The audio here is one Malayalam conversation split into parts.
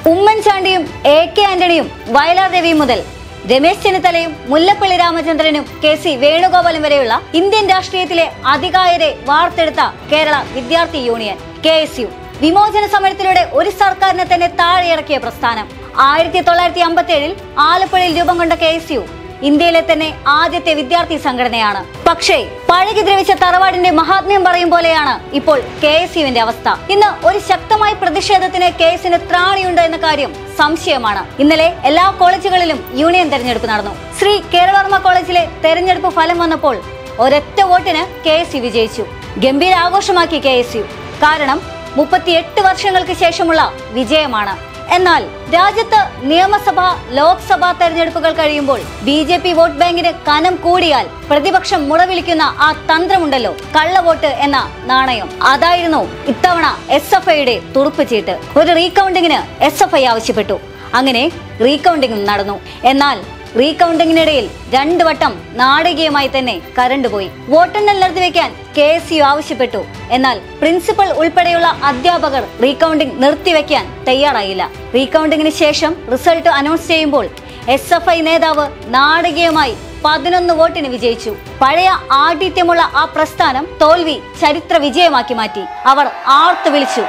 ഉമ്മൻചാണ്ടിയും എ കെ ആന്റണിയും വയലാർ രവിയും മുതൽ രമേശ് ചെന്നിത്തലയും മുല്ലപ്പള്ളി രാമചന്ദ്രനും കെ സി വേണുഗോപാലും വരെയുള്ള ഇന്ത്യൻ രാഷ്ട്രീയത്തിലെ അധികായരെ വാർത്തെടുത്ത കേരള വിദ്യാർത്ഥി യൂണിയൻ കെ എസ് യു വിമോചന സമരത്തിലൂടെ ഒരു സർക്കാരിനെ തന്നെ താഴെയിറക്കിയ പ്രസ്ഥാനം ആയിരത്തി തൊള്ളായിരത്തി അമ്പത്തി ഏഴിൽ ആലപ്പുഴയിൽ രൂപം കൊണ്ട കെ എസ് യു ഇന്ത്യയിലെ തന്നെ ആദ്യത്തെ വിദ്യാർത്ഥി സംഘടനയാണ് പക്ഷേ പഴകി ദ്രവിച്ച തറവാടിന്റെ മഹാത്മ്യം പറയും പോലെയാണ് ഇപ്പോൾ കെ എസ് യുവിന്റെ അവസ്ഥ ഇന്ന് ഒരു ശക്തമായ പ്രതിഷേധത്തിന് കെ എസിന് ത്രാണിയുണ്ട് എന്ന കാര്യം സംശയമാണ് ഇന്നലെ എല്ലാ കോളേജുകളിലും യൂണിയൻ തെരഞ്ഞെടുപ്പ് നടന്നു ശ്രീ കേരളവർമ്മ കോളേജിലെ തെരഞ്ഞെടുപ്പ് ഫലം വന്നപ്പോൾ ഒരൊറ്റ വോട്ടിന് കെ എസ് യു വിജയിച്ചു ഗംഭീര ആഘോഷമാക്കി കെ എസ് യു കാരണം മുപ്പത്തിയെട്ട് വർഷങ്ങൾക്ക് ശേഷമുള്ള വിജയമാണ് എന്നാൽ രാജ്യത്ത് നിയമസഭ ലോക്സഭാ തെരഞ്ഞെടുപ്പുകൾ കഴിയുമ്പോൾ ബി ജെ പി വോട്ട് ബാങ്കിന് കനം കൂടിയാൽ പ്രതിപക്ഷം മുറവിളിക്കുന്ന ആ തന്ത്രമുണ്ടല്ലോ കള്ളവോട്ട് എന്ന നാണയം അതായിരുന്നു ഇത്തവണ എസ് എഫ് ഐയുടെ തുറുപ്പ് ചീട്ട് ഒരു റീകൗണ്ടിങ്ങിന് എസ് എഫ് ഐ ആവശ്യപ്പെട്ടു അങ്ങനെ റീകൗണ്ടിംഗ് നടന്നു എന്നാൽ റീകൗണ്ടിങ്ങിനിടയിൽ രണ്ടു വട്ടം നാടകീയമായി തന്നെ കരണ്ട് പോയി വോട്ടെണ്ണൽ നിർത്തിവെക്കാൻ കെ എസ് യു ആവശ്യപ്പെട്ടു എന്നാൽ പ്രിൻസിപ്പൽ ഉൾപ്പെടെയുള്ള അധ്യാപകർ റീകൗണ്ടിംഗ് നിർത്തിവെക്കാൻ തയ്യാറായില്ല റീകൗണ്ടിങ്ങിന് ശേഷം റിസൾട്ട് അനൗൺസ് ചെയ്യുമ്പോൾ എസ് എഫ് ഐ നേതാവ് നാടകീയമായി പതിനൊന്ന് വോട്ടിന് വിജയിച്ചു പഴയ ആഠിത്യമുള്ള ആ പ്രസ്ഥാനം തോൽവി ചരിത്ര വിജയമാക്കി മാറ്റി അവർ ആർത്തു വിളിച്ചു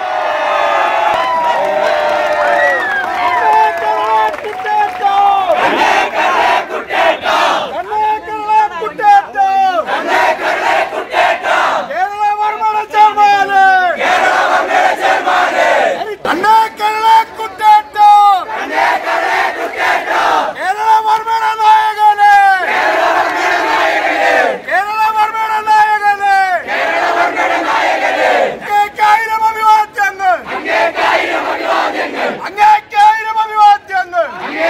അങ്ങേക്കായിരം അഭിവാദ്യങ്ങൾ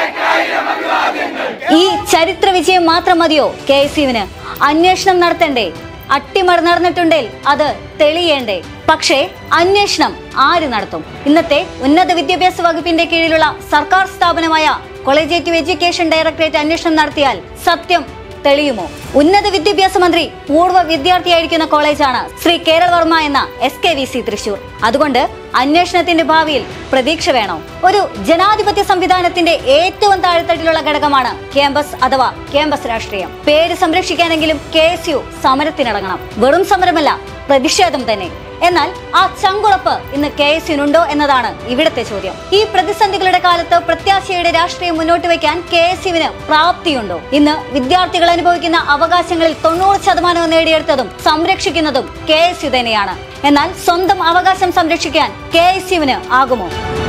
ഈ ചരിത്ര വിജയം മാത്രം മതിയോ കെ എസ് യുവിന് അന്വേഷണം നടത്തണ്ടേ അട്ടിമറി നടന്നിട്ടുണ്ടേൽ അത് തെളിയേണ്ടേ പക്ഷേ അന്വേഷണം ആര് നടത്തും ഇന്നത്തെ ഉന്നത വിദ്യാഭ്യാസ വകുപ്പിന്റെ കീഴിലുള്ള സർക്കാർ സ്ഥാപനമായ കൊളേജിയേറ്റീവ് എഡ്യൂക്കേഷൻ ഡയറക്ടറേറ്റ് അന്വേഷണം നടത്തിയാൽ സത്യം തെളിയുമോ ഉന്നത വിദ്യാഭ്യാസ മന്ത്രി പൂർവ്വ വിദ്യാർത്ഥിയായിരിക്കുന്ന കോളേജാണ് ശ്രീ കേരള വർമ്മ എന്ന S K V C Thrissur അതുകൊണ്ട് അന്വേഷണത്തിന്റെ ഭാവിയിൽ പ്രതീക്ഷ വേണോ ഒരു ജനാധിപത്യ സംവിധാനത്തിന്റെ ഏറ്റവും താഴെത്തട്ടിലുള്ള ഘടകമാണ് ക്യാമ്പസ് അഥവാ ക്യാമ്പസ് രാഷ്ട്രീയം പേര് സംരക്ഷിക്കാനെങ്കിലും കെ എസ് യു സമരത്തിനിറങ്ങണം വെറും സമരമല്ല പ്രതിഷേധം തന്നെ എന്നാൽ ആ ചങ്കുറപ്പ് ഇന്ന് കെ എസ് യുനുണ്ടോ എന്നതാണ് ഇവിടുത്തെ ചോദ്യം ഈ പ്രതിസന്ധികളുടെ കാലത്ത് പ്രത്യാശയുടെ രാഷ്ട്രീയം മുന്നോട്ട് വയ്ക്കാൻ കെ എസ് യുവിന് പ്രാപ്തിയുണ്ടോ ഇന്ന് വിദ്യാർത്ഥികൾ അനുഭവിക്കുന്ന അവകാശങ്ങളിൽ തൊണ്ണൂറ് ശതമാനവും നേടിയെടുത്തതും സംരക്ഷിക്കുന്നതും കെ എസ് യു തന്നെയാണ് എന്നാൽ സ്വന്തം അവകാശം സംരക്ഷിക്കാൻ കെ എസ് യുവിന് ആകുമോ